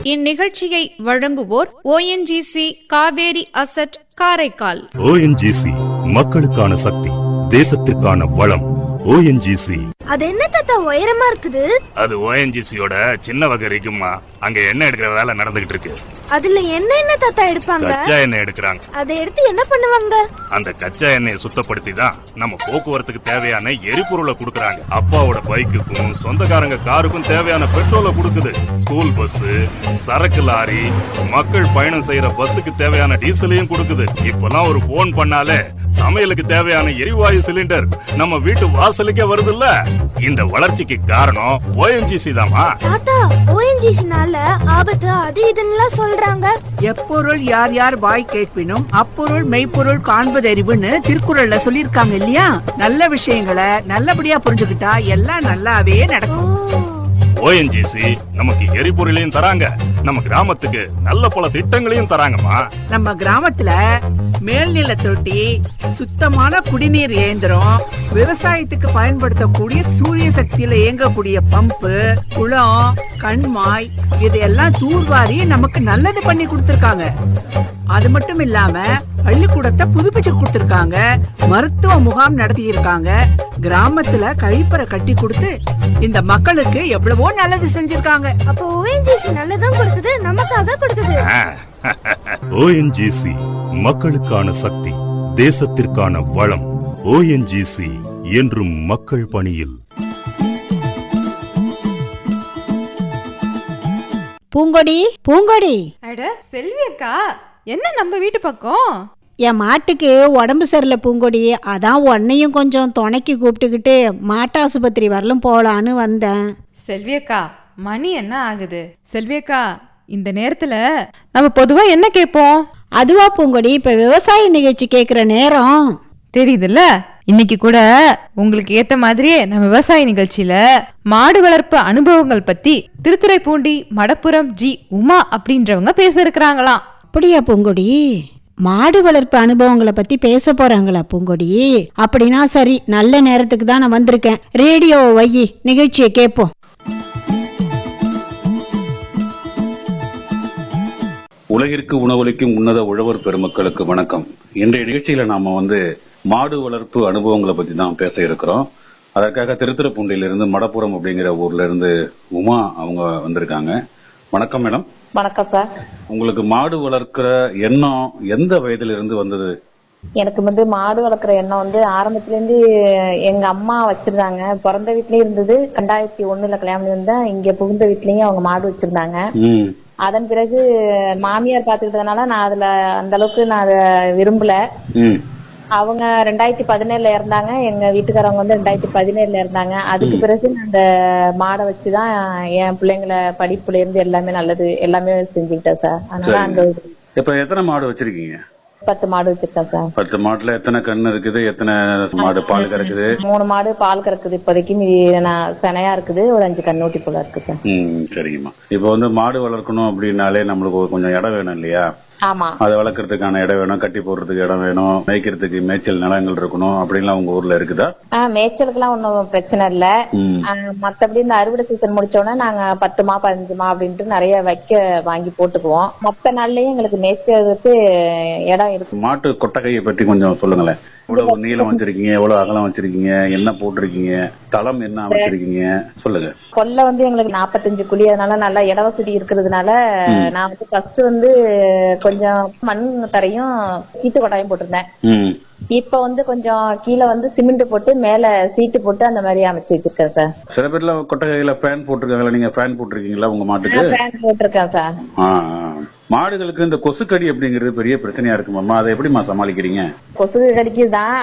இந்நிகழ்ச்சியை வழங்குவோர் ONGC Cauvery asset Karaikal ONGC மக்களுக்கான சக்தி தேசத்திற்கான வளம் ஓஎன்ஜிசி அது என்ன தாத்தா உயரமா இருக்குது அது ஓஎன்ஜிசியோட சின்ன வகை இருக்குமா அங்க எண்ணெய் எடுக்கிற வேலை நடந்துகிட்டு இருக்கு அதுல என்ன என்ன தாத்தா எடுப்பாங்க கச்சா எண்ணெய் எடுக்கிறாங்க அதை எடுத்து என்ன பண்ணுவாங்க அந்த கச்சா எண்ணெயை சுத்தப்படுத்தி தான் நம்ம போக்குவரத்துக்கு தேவையான எரிபொருளை கொடுக்கறாங்க அப்பாவோட பைக்குக்கும் சொந்தக்காரங்க காருக்கும் தேவையான பெட்ரோலை கொடுக்குது ஸ்கூல் பஸ் சரக்கு லாரி மக்கள் பயணம் செய்யற பஸ்ஸுக்கு தேவையான டீசலையும் கொடுக்குது இப்பெல்லாம் ஒரு ஃபோன் பண்ணாலே சமையலுக்கு தேவையான எரிவாயு சிலிண்டர் நம்ம வீட்டு வாசலுக்கே வருதுல்ல இந்த வளர்ச்சிக்கு காரணம் ஓஎன்ஜிசி தாமா தாத்தா ஓஎன்ஜிசினால ஆபத்து அது இதுன்னு சொல்றாங்க எப்பொருள் யார் யார் வாய் கேட்பினும் அப்பொருள் மெய்ப்பொருள் காண்பதறிவுன்னு திருக்குறள்ல சொல்லியிருக்காங்க இல்லையா நல்ல விஷயங்களை நல்லபடியா புரிஞ்சுக்கிட்டா எல்லாம் நல்லாவே ஓ நடக்கும் ஓஎன்ஜிசி நமக்கு எரிபொருளையும் தராங்க நம்ம கிராமத்துக்கு நல்ல பல திட்டங்களையும் தராங்கம்மா நம்ம கிராமத்துல மேல்நில தொட்டி சுத்தமான குடிநீர் இயந்திரம் விவசாயத்துக்கு பயன்படுத்தக்கூடிய சூரிய சக்தியில இயங்கக்கூடிய பம்பு குளம் கண்மாய் இதையெல்லாம் தூர்வாரி நமக்கு நல்லது பண்ணி கொடுத்திருக்காங்க அது மட்டும் இல்லாம பள்ளிக்கூடத்தை புதுப்பிச்சு கொடுத்திருக்காங்க மருத்துவ முகாம் நடத்தி இருக்காங்க கிராமத்துல கழிப்பறை கட்டி கொடுத்து இந்த மக்களுக்கு எவ்வளவோ நல்லது செஞ்சிருக்காங்க அப்போ ஓஎன்ஜிசி நல்லதும் கொடுக்குது நமக்காக கொடுக்குது ஓஎன்ஜிசி மக்களுக்கான சக்தி தேசத்திற்கான வளம் ஓஎன்ஜிசி என்றும் மக்கள் பணியில் பூங்கொடி பூங்கொடி அட செல்வி அக்கா என்ன நம்ம வீட்டு பக்கம் என் மாட்டுக்கு உடம்பு சரியில்லை பூங்கொடி அதான் உன்னையும் கொஞ்சம் துணைக்கு கூப்பிட்டுக்கிட்டு மாட்டாசுபத்திரி வரலும் போகலான்னு வந்தேன் செல்வி அக்கா மணி என்ன ஆகுது செல்வி அக்கா இந்த நேரத்துல நம்ம பொதுவா என்ன கேட்போம் அதுவா பூங்கொடி இப்போ விவசாய நிகழ்ச்சி கேட்குற நேரம் தெரியுதுல்ல இன்னைக்கு கூட உங்களுக்கு ஏத்த மாதிரியே நம்ம விவசாய நிகழ்ச்சியில மாடு வளர்ப்பு அனுபவங்கள் பத்தி திருத்துறைப்பூண்டி மடப்புரம் ஜி உமா அப்படின்றவங்க பேச இருக்கிறாங்களாம் அப்படியா பூங்கொடி மாடு வளர்ப்பு அனுபவங்களை பத்தி பேச போறாங்களா பூங்கொடி அப்படின்னா சரி நல்ல நேரத்துக்கு தான் நான் வந்திருக்கேன் ரேடியோ வையி நிகழ்ச்சியை கேட்போம் உலகிற்கு உணவளிக்கும் உன்னத உழவர் பெருமக்களுக்கு வணக்கம் இன்றைய நிகழ்ச்சியில நாம வந்து மாடு வளர்ப்பு அனுபவங்களை பத்தி தான் பேச இருக்கிறோம் அதற்காக திருத்துறைப்பூண்டியிலிருந்து மடப்புரம் அப்படிங்கிற ஊர்ல இருந்து உமா அவங்க வந்திருக்காங்க வணக்கம் மேடம் வணக்கம் சார் உங்களுக்கு மாடு வளர்க்கிற எண்ணம் எந்த வயதுல இருந்து வந்தது எனக்கு வந்து மாடு வளர்க்குற எண்ணம் வந்து ஆரம்பத்துல இருந்து எங்க அம்மா வச்சிருந்தாங்க பிறந்த வீட்லயும் இருந்தது ரெண்டாயிரத்தி ஒண்ணுல கல்யாணம் பண்ணி வந்தா இங்க புகுந்த வீட்லயும் அவங்க மாடு வச்சிருந்தாங்க ம் அதன் பிறகு மாமியார் பாத்துக்கிட்டதுனால நான் அதுல அந்த அளவுக்கு நான் அதை விரும்பல ம் அவங்க ரெண்டாயிரத்தி பதினேழுல இறந்தாங்க எங்க வீட்டுக்காரவங்க வந்து ரெண்டாயிரத்தி பதினேழுல இருந்தாங்க அதுக்கு பிறகு நான் அந்த மாடை வச்சுதான் என் பிள்ளைங்களை படிப்புல இருந்து எல்லாமே நல்லது எல்லாமே செஞ்சுக்கிட்டேன் சார் அதனால அந்த ஒரு இப்ப எத்தனை மாடு வச்சிருக்கீங்க பத்து மாடு வச்சிருக்கேன் சார் பத்து மாட்டுல எத்தனை கண்ணு இருக்குது எத்தனை மாடு பால் கறக்குது மூணு மாடு பால் கறக்குது இப்போதைக்கு மீதி நான் செனையா இருக்குது ஒரு அஞ்சு கண்ணூட்டி போல இருக்கு சார் ம் சரிங்கம்மா இப்போ வந்து மாடு வளர்க்கணும் அப்படின்னாலே நம்மளுக்கு ஒரு கொஞ்சம் இடம் வேணும் இல்லையா ஆமா அதை வளர்க்கறதுக்கான இடம் வேணும் கட்டி போடுறதுக்கு இடம் வேணும் மேய்க்கிறதுக்கு மேய்ச்சல் நிலங்கள் இருக்கணும் அப்படின்லாம் உங்க ஊர்ல இருக்குதா ஆஹ் மேய்ச்சலுக்குலாம் ஒன்றும் பிரச்சனை இல்ல ம். ஆஹ் மத்தபடி இந்த அறுவடை சீசன் முடிச்ச உடனே நாங்க பத்து மா பதினஞ்சு மா அப்படின்ட்டு நிறைய வைக்க வாங்கி போட்டுக்குவோம் மத்த நாள்லயும் எங்களுக்கு மேய்ச்சலுக்கு இடம் இருக்கு மாட்டு கொட்டகையை பத்தி கொஞ்சம் சொல்லுங்களேன் எவ்வளவு நீளம் வச்சிருக்கீங்க எவ்வளவு அகலம் வச்சிருக்கீங்க என்ன போட்டிருக்கீங்க தளம் என்ன அமைச்சிருக்கீங்க சொல்லுங்க கொல்லை வந்து எங்களுக்கு நாற்பத்தஞ்சு குழி அதனால நல்லா இட வசதி இருக்கிறதுனால நான் வந்து ஃபர்ஸ்ட் வந்து கொஞ்சம் மண் தரையும் கீத்து கொட்டாயும் போட்டிருந்தேன் ம் இப்ப வந்து கொஞ்சம் கீழே வந்து சிமெண்ட் போட்டு மேல சீட்டு போட்டு அந்த மாதிரி அமைச்சு வச்சிருக்கேன் சார் சில பேர்ல கொட்டகையில ஃபேன் போட்டிருக்காங்களா நீங்க ஃபேன் போட்டிருக்கீங்களா உங்க மாட்டுக்கு ஃபேன் போட்டிருக்கேன் சார் ஆ, ஆ. மாடுகளுக்கு இந்த கொசுக்கடி அப்படிங்கிறது பெரிய பிரச்சனையா இருக்குமாம்மா அதை எப்படிம்மா சமாளிக்கிறீங்க கொசு கடிக்குதுதான்